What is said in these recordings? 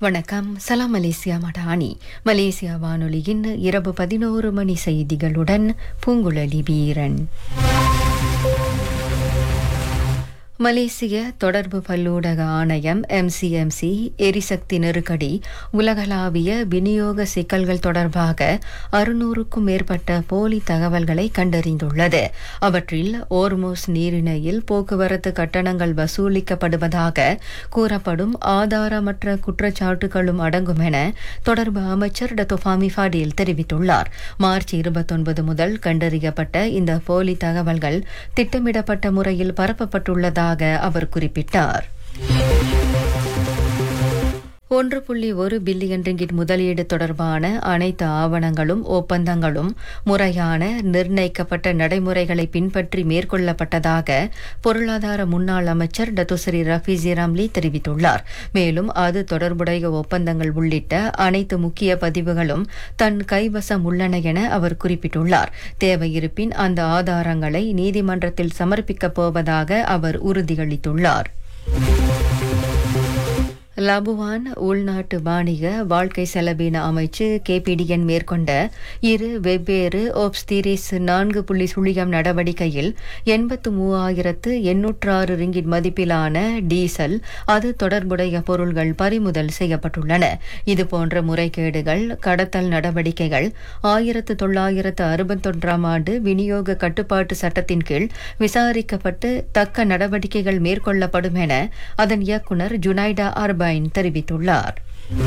வணக்கம் சலாம் Malaysia Madani Malaysia வானொலியின் இரவு பதினோரு மணி செய்திகளுடன் பூங்குழலி வீரன் மலேசிய தொடர்பு பல்லூடக ஆணையம் எம்சிஎம்சி எரிசக்தி நெருக்கடி உலகளாவிய விநியோக சிக்கல்கள் தொடர்பாக அறுநூறுக்கும் மேற்பட்ட போலி தகவல்களை கண்டறிந்துள்ளது அவற்றில் ஓர்மோஸ் நீரிணையில் போக்குவரத்து கட்டணங்கள் வசூலிக்கப்படுவதாக கூறப்படும் ஆதாரமற்ற குற்றச்சாட்டுகளும் அடங்கும் என தொடர்பு அமைச்சர் டத்தோஃபாமி ஃபாடில் தெரிவித்துள்ளார் மார்ச் இருபத்தொன்பது முதல் கண்டறியப்பட்ட இந்த போலி தகவல்கள் திட்டமிடப்பட்ட முறையில் பரப்பப்பட்டுள்ளதாக அவர் குறிப்பிட்டார் ஒன்று புள்ளி ஒரு பில்லியன் ரிங்கிட் முதலீடு தொடர்பான அனைத்து ஆவணங்களும் ஒப்பந்தங்களும் முறையான நிர்ணயிக்கப்பட்ட நடைமுறைகளை பின்பற்றி மேற்கொள்ளப்பட்டதாக பொருளாதார முன்னாள் அமைச்சர் டத்துஸ்ரீ ரஃபீசி ராம்லி தெரிவித்துள்ளார் மேலும் அது தொடர்புடைய ஒப்பந்தங்கள் உள்ளிட்ட அனைத்து முக்கிய பதிவுகளும் தன் கைவசம் உள்ளன என அவர் குறிப்பிட்டுள்ளார் தேவையிருப்பின் அந்த ஆதாரங்களை நீதிமன்றத்தில் சமர்ப்பிக்கப் போவதாக அவர் உறுதியளித்துள்ளார் லபுவான் உள்நாட்டு வாணிக வாழ்க்கை செலவின அமைச்சு கேபிடிஎன் மேற்கொண்ட இரு வெவ்வேறு ஓப்ஸ்திரிஸ் நான்கு புள்ளி சுழியம் நடவடிக்கையில் எண்பத்து மூவாயிரத்து எண்ணூற்றாறு ரிங்கிட் மதிப்பிலான டீசல் அது தொடர்புடைய பொருள்கள் பறிமுதல் செய்யப்பட்டுள்ளன இதுபோன்ற முறைகேடுகள் கடத்தல் நடவடிக்கைகள் ஆயிரத்து தொள்ளாயிரத்து அறுபத்தொன்றாம் ஆண்டு விநியோக கட்டுப்பாட்டு சட்டத்தின் கீழ் விசாரிக்கப்பட்டு தக்க நடவடிக்கைகள் மேற்கொள்ளப்படும் என அதன் இயக்குநர் ஜுனைடா அர்பைன் தெரிவித்துள்ளார்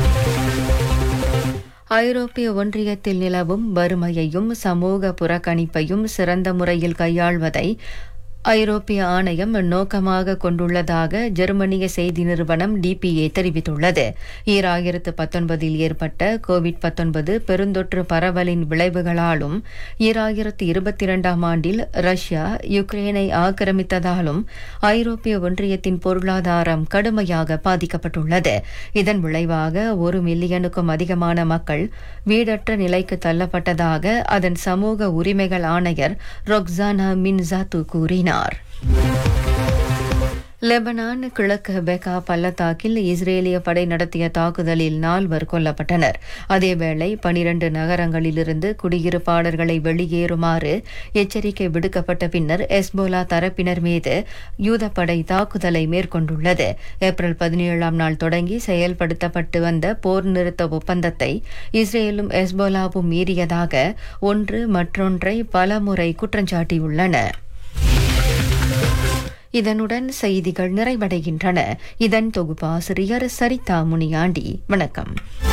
ஐரோப்பிய ஒன்றியத்தில் நிலவும் வறுமையையும் சமூக புறக்கணிப்பையும் சிறந்த முறையில் கையாள்வதை ஐரோப்பிய ஆணையம் நோக்கமாக கொண்டுள்ளதாக ஜெர்மனிய செய்தி நிறுவனம் டிபிஏ தெரிவித்துள்ளது ஈராயிரத்து பத்தொன்பதில் ஏற்பட்ட கோவிட் பத்தொன்பது பெருந்தொற்று பரவலின் விளைவுகளாலும் ஈராயிரத்து இருபத்தி இரண்டாம் ஆண்டில் ரஷ்யா யுக்ரைனை ஆக்கிரமித்ததாலும் ஐரோப்பிய ஒன்றியத்தின் பொருளாதாரம் கடுமையாக பாதிக்கப்பட்டுள்ளது இதன் விளைவாக ஒரு மில்லியனுக்கும் அதிகமான மக்கள் வீடற்ற நிலைக்கு தள்ளப்பட்டதாக அதன் சமூக உரிமைகள் ஆணையர் ரொக்ஸானா மின்சாத்து கூறினார் கூறினார் லெபனான் கிழக்கு பெகா பள்ளத்தாக்கில் இஸ்ரேலிய படை நடத்திய தாக்குதலில் நால்வர் கொல்லப்பட்டனர் அதேவேளை பனிரண்டு நகரங்களிலிருந்து குடியிருப்பாளர்களை வெளியேறுமாறு எச்சரிக்கை விடுக்கப்பட்ட பின்னர் எஸ்போலா தரப்பினர் மீது யூதப்படை தாக்குதலை மேற்கொண்டுள்ளது ஏப்ரல் பதினேழாம் நாள் தொடங்கி செயல்படுத்தப்பட்டு வந்த போர் நிறுத்த ஒப்பந்தத்தை இஸ்ரேலும் எஸ்போலாவும் மீறியதாக ஒன்று மற்றொன்றை பலமுறை குற்றஞ்சாட்டியுள்ளன இதனுடன் செய்திகள் நிறைவடைகின்றன இதன் தொகுப்பாசிரியர் சரிதா முனியாண்டி வணக்கம்